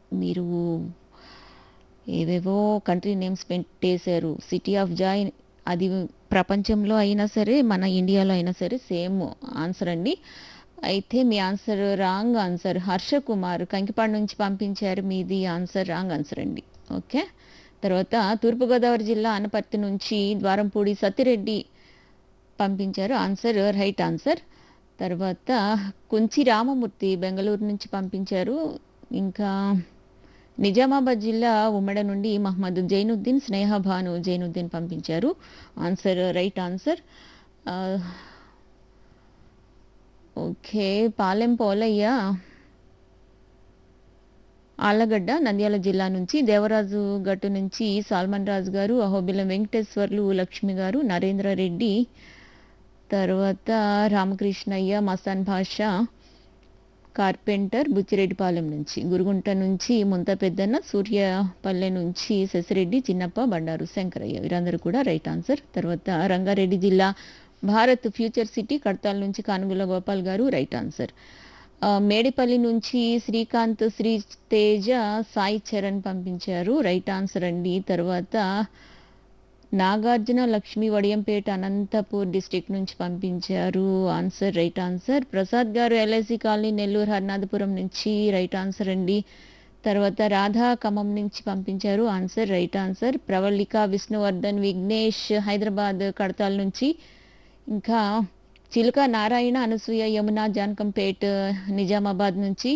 మీరు ఏవేవో country names పెట్టేశారు సిటీ ఆఫ్ జాయ్ అది ప్రపంచంలో అయినా సరే మన ఇండియాలో అయినా సరే సేమ్ ఆన్సర్ అండి అయితే మీ answer wrong answer Harsha Kumar Kankipadu నుంచి పంపించారు మీది ఆన్సర్ రాంగ్ ఆన్సర్ అండి ఓకే తర్వాత తూర్పుగోదావరి జిల్లా అనపర్తి నుంచి ద్వారంపూడి సత్తిరెడ్డి పంపించారు ఆన్సర్ రైట్ ఆన్సర్ తర్వాత కుంచి రామమూర్తి బెంగళూరు నుంచి పంపించారు ఇంకా నిజామాబాద్ జిల్లా ఉమ్మడ నుండి మహమ్మద్ జైనుద్దీన్ స్నేహ భాను జైనుద్దీన్ పంపించారు ఆన్సర్ రైట్ ఆన్సర్ ఆ, ఓకే పాలెం పోలయ్య ఆళ్ళగడ్డ నంద్యాల జిల్లా నుంచి దేవరాజు గట్టు నుంచి సాల్మన్ రాజు గారు అహోబిలం వెంకటేశ్వర్లు లక్ష్మి గారు నరేంద్ర రెడ్డి తర్వాత రామకృష్ణయ్య మస్తాన్ భాష కార్పెంటర్ బుచ్చిరెడ్డిపాలెం నుంచి గురుగుంట నుంచి ముంత పెద్దన్న సూర్యపల్లె నుంచి శశిరెడ్డి చిన్నప్ప బండారు శంకరయ్య వీరందరూ కూడా రైట్ ఆన్సర్ తర్వాత రంగారెడ్డి జిల్లా భారత్ ఫ్యూచర్ సిటీ కడతాల నుంచి కానుగుల గోపాల్ గారు రైట్ ఆన్సర్ ఆ, మేడిపల్లి నుంచి శ్రీకాంత్ శ్రీ తేజ సాయి చరణ్ పంపించారు రైట్ ఆన్సర్ అండి తర్వాత నాగార్జున లక్ష్మి వడియంపేట అనంతపూర్ డిస్టిక్ నుంచి పంపించారు ఆన్సర్ రైట్ ఆన్సర్ ప్రసాద్ గారు ఎల్ఐసి కాలనీ నెల్లూరు హర్నాథపురం నుంచి రైట్ ఆన్సర్ అండి తర్వాత రాధా ఖమ్మం నుంచి పంపించారు answer right answer Pravalika Vishnuvardhan Vignesh Hyderabad Kadatala నుంచి ఇంకా చిలుక నారాయణ అనసూయ యమున జానకంపేట్ నిజామాబాద్ నుంచి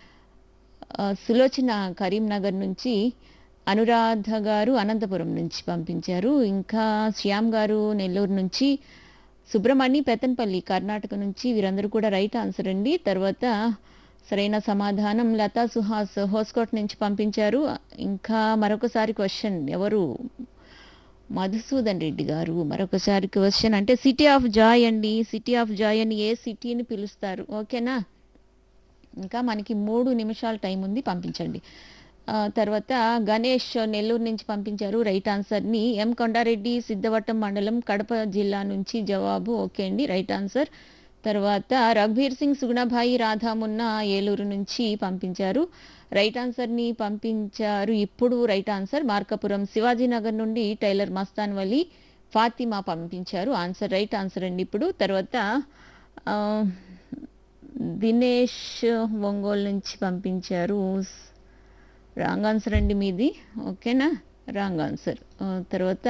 ఆ, సులోచన కరీంనగర్ నుంచి అనురాధ గారు అనంతపురం నుంచి పంపించారు ఇంకా శ్యామ్ గారు నెల్లూరు నుంచి సుబ్రహ్మణ్య పెతన్పల్లి కర్ణాటక నుంచి వీరందరూ కూడా రైట్ ఆన్సర్ అండి తర్వాత సరైన సమాధానం లతా సుహాస్ హోస్కోట్ నుంచి పంపించారు ఇంకా మరొకసారి క్వశ్చన్ ఎవరు మధుసూదన్ రెడ్డి గారు మరొకసారి క్వశ్చన్ అంటే సిటీ ఆఫ్ జాయ్ అండి సిటీ ఆఫ్ జాయ్ అని ఏ సిటీని పిలుస్తారు ఓకేనా ఇంకా మనకి మూడు నిమిషాల టైం ఉంది పంపించండి ఆ, తర్వాత గణేష్ నెల్లూరు నుంచి పంపించారు రైట్ ఆన్సర్ని ఎం కొండారెడ్డి సిద్ధవట్టం మండలం కడప జిల్లా నుంచి జవాబు ఓకే అండి రైట్ ఆన్సర్ తర్వాత రఘువీర్ సింగ్ సుగుణభాయి రాధామున్న ఏలూరు నుంచి పంపించారు రైట్ ఆన్సర్ని పంపించారు ఇప్పుడు రైట్ ఆన్సర్ మార్కాపురం శివాజీనగర్ నుండి టైలర్ మస్తాన్ వలి ఫాతిమా పంపించారు ఆన్సర్ రైట్ ఆన్సర్ అండి ఇప్పుడు తర్వాత ఆ, దినేష్ ఒంగోలు నుంచి పంపించారు రాంగ్ ఆన్సర్ అండి మీది ఓకేనా రాంగ్ ఆన్సర్ ఆ, తర్వాత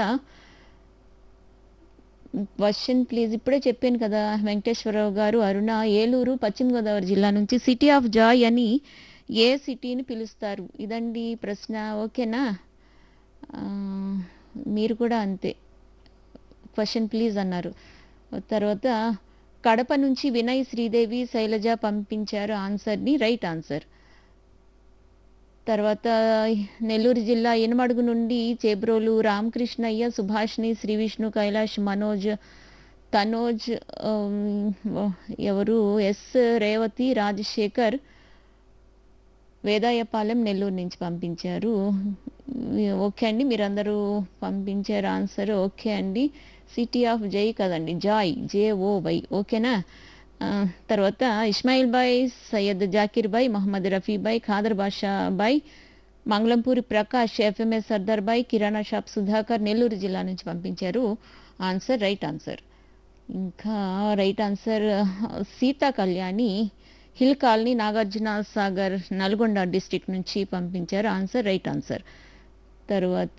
క్వశ్చన్ ప్లీజ్ ఇప్పుడే చెప్పాను కదా వెంకటేశ్వరరావు గారు అరుణ ఏలూరు పశ్చిమ గోదావరి జిల్లా నుంచి సిటీ ఆఫ్ జాయ్ అని ఏ సిటీని పిలుస్తారు ఇదండి ప్రశ్న ఓకేనా ఆ, మీరు కూడా అంతే క్వశ్చన్ ప్లీజ్ అన్నారు తర్వాత కడప నుంచి వినయ్ శ్రీదేవి శైలజ పంపించారు ఆన్సర్ని రైట్ ఆన్సర్ తర్వాత నెల్లూరు జిల్లా ఎనమడుగు నుండి చేబ్రోలు రామకృష్ణయ్య సుభాష్ని శ్రీ విష్ణు కైలాష్ మనోజ్ తనోజ్ ఉమ్, ఎవరు ఎస్ రేవతి రాజశేఖర్ వేదాయపాలెం నెల్లూరు నుంచి పంపించారు ఓకే అండి మీరందరూ పంపించారు ఆన్సర్ ఓకే అండి సిటీ ఆఫ్ జై కదండి జాయ్ జే ఓ వై ఓకేనా ఆ, తర్వాత ఇస్మాయిల్ బాయ్ సయ్యద్ జాకిర్ బాయ్ మహమ్మద్ రఫీ బాయ్ ఖాదర్ బాషా బాయ్ మంగళంపూరి ప్రకాష్ ఎఫ్ఎంఎస్ సర్దార్ బాయ్ కిరాణా షాప్ సుధాకర్ నెల్లూరు జిల్లా నుంచి పంపించారు ఆన్సర్ రైట్ ఆన్సర్ ఇంకా right answer Seetha Kalyani hill colony Nagarjuna Sagar Nalgonda district నుంచి పంపించారు ఆన్సర్ రైట్ ఆన్సర్ తర్వాత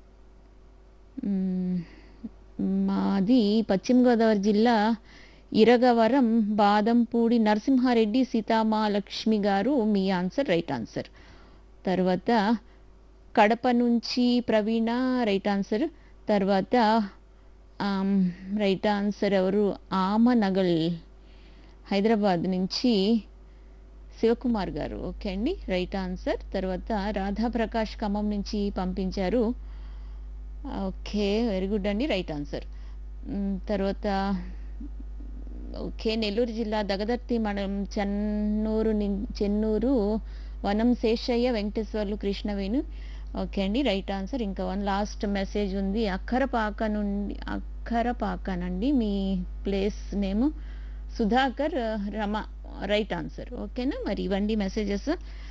మ్, మాది పశ్చిమ గోదావరి జిల్లా ఇరగవరం బాదంపూడి నరసింహారెడ్డి సీతామాలక్ష్మి గారు మీ ఆన్సర్ రైట్ ఆన్సర్ తర్వాత కడప నుంచి ప్రవీణ రైట్ ఆన్సర్ తర్వాత ఆమ్, రైట్ ఆన్సర్ ఎవరు ఆమనగల్ హైదరాబాద్ నుంచి శివకుమార్ గారు ఓకే అండి రైట్ ఆన్సర్ తర్వాత రాధాప్రకాష్ ఖమ్మం నుంచి పంపించారు ఓకే వెరీ గుడ్ అండి రైట్ ఆన్సర్ మ్, తర్వాత ఓకే నెల్లూరు జిల్లా దగదర్తి మండలం చెన్నూరు నిన్- చెన్నూరు వనం శేషయ్య వెంకటేశ్వర్లు కృష్ణవేణు ఓకే అండి రైట్ ఆన్సర్ ఇంకా వన్ లాస్ట్ మెసేజ్ ఉంది అక్కరపాక నుండి అక్కరపాకనండి మీ place name Sudhakar Rama right answer ఓకేనా మరి ఇవ్వండి మెసేజెస్